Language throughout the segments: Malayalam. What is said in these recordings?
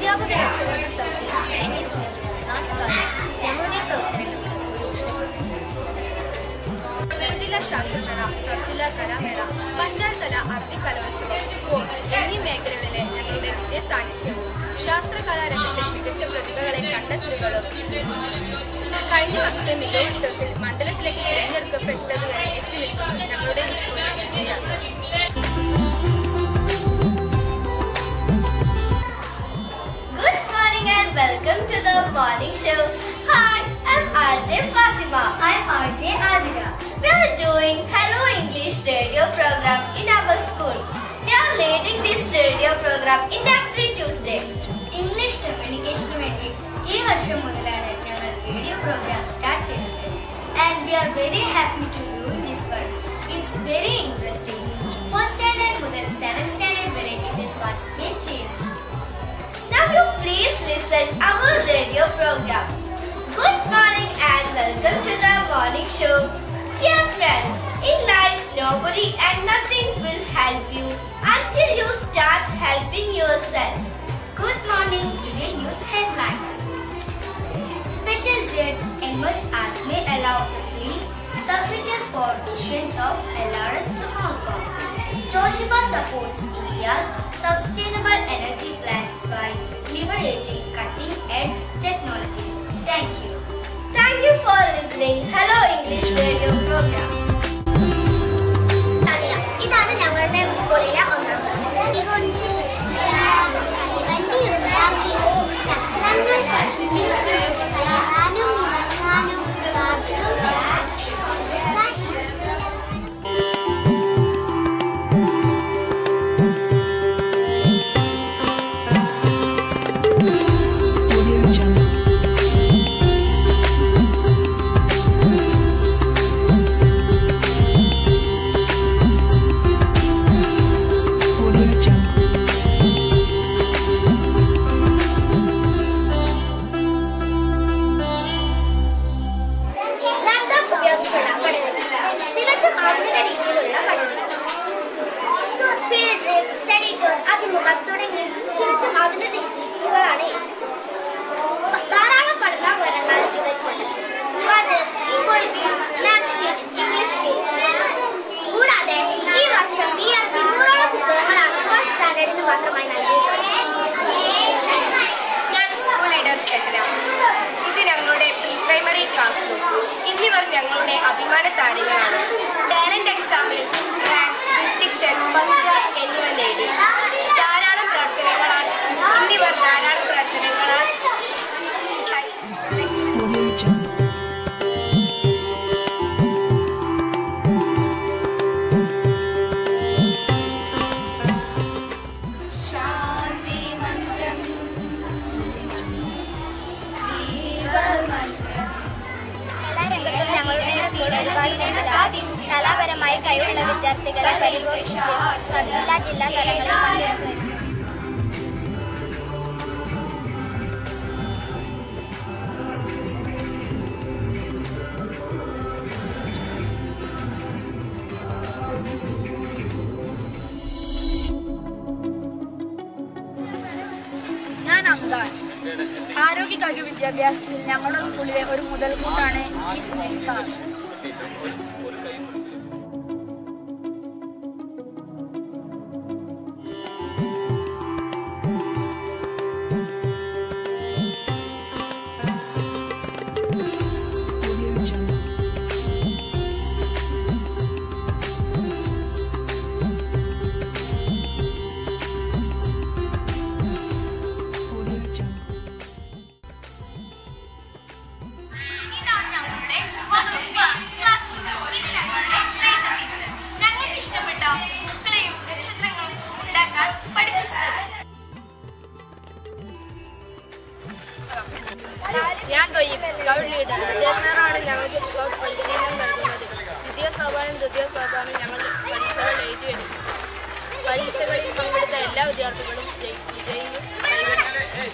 അധ്യാപക രക്ഷകരുടെ സമിതിയും മാനേജ്മെന്റും നാട്ടുകാരും ഞങ്ങളുടെ പ്രവർത്തനങ്ങൾക്ക് ഒരു ഉച്ചമാണ് ഉപജില്ലാ ശാസ്ത്രമേള സബ് ജില്ലാ കലാമേള പഞ്ചായത്ത് തല അറബി കലോത്സവം സ്പോർട്സ് എന്നീ മേഖലകളിലെ ഞങ്ങളുടെ വിജയ സാന്നിധ്യവും ശാസ്ത്രകലാരംഗത്തെ മികച്ച പ്രതിഭകളെ കണ്ടെത്തലുകളും കഴിഞ്ഞ വർഷത്തെ മികവുത്സവത്തിൽ മണ്ഡലത്തിലേക്ക് തിരഞ്ഞെടുക്കപ്പെട്ടതുവരെ എത്തി നിൽക്കുന്നു ഞങ്ങളുടെ ഈ സ്കൂളിലെ വിജയാർത്ഥി Good morning and welcome to the morning show. Hi, I'm RJ Fatima. I'm RJ Adira. We are doing Hello English radio program in our school. We are leading this radio program in every Tuesday. English കമ്മ്യൂണിക്കേഷന് വേണ്ടി ഈ വർഷം മുതലാണ് ഞങ്ങൾ റേഡിയോ പ്രോഗ്രാം സ്റ്റാർട്ട് ചെയ്യുന്നത് and we are very happy to do this work it's very interesting first standard മുതൽ സെവൻ സ്റ്റാൻഡേർഡ് വരെ ഇതിൽ പാർട്ടിസിപ്പേറ്റ് ചെയ്യുന്നു Now you please listen our radio program. Good morning and welcome to the morning show. Dear friends, in life nobody and nothing will help you until you start helping yourself. Good morning, today news headlines. Special Judge Amos Azmi allowed the police submitted for issuance of LRS to Hong Kong. Toshiba supports India's sustainable energy plans by leveraging cutting-edge technologies. Thank you. Thank you for listening. Hello English Radio program. ഇതാണ് ഞങ്ങളുടെ സ്കൂളിലെ ഒന്നാം ലാപ്ടോപ്പ് ഉപയോഗിച്ചുള്ള പഠനം തികച്ചും ആധുനിക രീതിയിലുള്ള പഠനം ഫീൽഡ് ട്രിപ്പ് സ്റ്റഡി ടൂർ അഭിമുഖം തുടങ്ങി തികച്ചും ആധുനിക രീതികളാണ് ഇത്. ധാരാളം പഠനാപകരണങ്ങൾ ഇവർക്കുണ്ട് മദ്രസ്, school fees, maths fees, English fees. കൂടാതെ ഈ വർഷം ബി എസ് സി നൂറോളം പുസ്തകങ്ങളാണ് ഫസ്റ്റ് സ്റ്റാൻഡേർഡിന് മാത്രമായി നൽകിയിട്ടുള്ളത് ഞാൻ സ്കൂൾ ലീഡർ ഷെഹന ഇത് ഞങ്ങളുടെ പ്രീ പ്രൈമറി ക്ലാസ് റൂം ഇന്നിവർ ഞങ്ങളുടെ അഭിമാന താരങ്ങളാണ് ടാലന്റ് എക്സാമിൽ റാങ്ക് ഡിസ്റ്റിങ്ഷൻ ഫസ്റ്റ് ക്ലാസ് എന്നിവ നേടി ധാരാളം പ്രവർത്തനങ്ങളാൽ ഇന്നിവർ ധാരാളം പ്രവർത്തനങ്ങളാൽ ശാന്തി മന്ത്രം കലാരംഗത്തും ഞങ്ങളുടെ സ്കൂൾ ഒരുപാട് നേട്ടം കലാപരമായി കഴിവുള്ള വിദ്യാർത്ഥികളെ പരിപോഷിച്ച് സബ് ജില്ലാ ജില്ലാ തലങ്ങളിൽ പങ്കെടുക്കുന്നു ഞാൻ അങ്കാൻ ആരോഗ്യകാര്യ വിദ്യാഭ്യാസത്തിൽ ഞങ്ങളുടെ സ്കൂളിലെ ഒരു മുതൽക്കൂട്ടാണ് ഈ സുമേഷ് സാർ ഇതാണ് ഞങ്ങളുടെ മദേഴ്സ് ക്ലാസ് ക്ലാസ് റൂം ഇത് ഞങ്ങളുടെ ശ്രീജ ടീച്ചർ ഞങ്ങൾക്ക് ഇഷ്ടപ്പെട്ട പൂക്കളെയും നക്ഷത്രങ്ങളും ഉണ്ടാക്കാൻ പഠിപ്പിച്ചു തരും ഞാൻ തൊയ്യും സ്കൗട്ട് ലീഡർ വിജയ സാറാണ് ഞങ്ങൾക്ക് സ്കൗട്ട് പരിശീലനം നൽകുന്നത് ദ്വിതീയ സോപാനം തൃതീയ സോപാനം ഞങ്ങൾ പരീക്ഷകൾ എഴുതി വരും പരീക്ഷകളിൽ പങ്കെടുത്ത എല്ലാ വിദ്യാർത്ഥികളും ജയി- വിജയിയും കൈവരിക്കും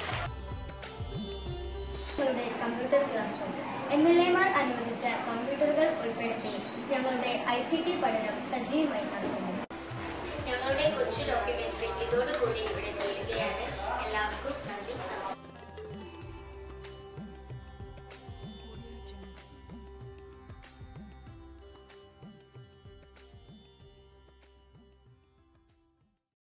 ഞങ്ങളുടെ computer class room M L എമാർ അനുവദിച്ച കമ്പ്യൂട്ടറുകൾ ഉൾപ്പെടുത്തി ഞങ്ങളുടെ ഐ സി ടി പഠനം സജീവമായി നടക്കുന്നു ഞങ്ങളുടെ കൊച്ചു ഡോക്യുമെന്ററി ഇതോടുകൂടി ഇവിടെ തീരുകയാണ് എല്ലാവർക്കും നന്ദി നമസ്കാരം